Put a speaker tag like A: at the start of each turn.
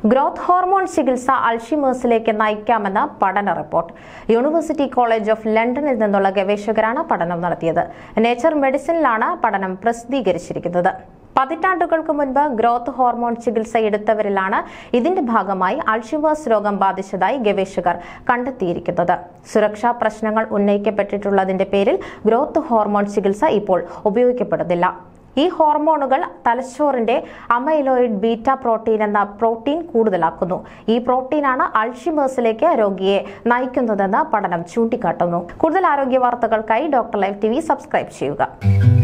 A: growth hormone ചികിത്സ അൾഷിമേഴ്സിലേക്ക് നയിക്കാമെന്ന് പഠന report university college of ലണ്ടനിൽ നിന്നുള്ള ഗവേഷകരാണ് പഠനം നടത്തിയത് നേച്ചർ മെഡിസിനിലാണ് പഠനം പ്രസിദ്ധീകരിച്ചിരിക്കുന്നത് പതിറ്റാണ്ടുകൾക്ക് മുൻപ് ഗ്രോത്ത് ഹോർമോൺ ചികിത്സ എടുത്തവരിലാണ് ഇതിന്റെ ഭാഗമായി അൾഷിമേഴ്സ് രോഗം ബാധിച്ചതായി ഗവേഷകർ കണ്ടെത്തിയിരിക്കുന്നത് സുരക്ഷാ പ്രശ്നങ്ങൾ ഉന്നയിക്കപ്പെട്ടിട്ടുള്ളതിന്റെ പേരിൽ ഗ്രോത്ത് ഹോർമോൺ ചികിത്സ ഇപ്പോൾ ഉപയോഗിക്കപ്പെടുന്നില്ല ഈ ഹോർമോണുകൾ തലച്ചോറിന്റെ അമൈലോയിഡ് ബീറ്റ പ്രോട്ടീൻ എന്ന പ്രോട്ടീൻ കൂടുതലാക്കുന്നു ഈ പ്രോട്ടീനാണ് അൾഷിമേഴ്സിലേക്ക് രോഗിയെ നയിക്കുന്നതെന്ന് പഠനം ചൂണ്ടിക്കാട്ടുന്നു കൂടുതൽ ആരോഗ്യ വാർത്തകൾക്കായി ഡോക്ടർ ലൈവ് ടി സബ്സ്ക്രൈബ് ചെയ്യുക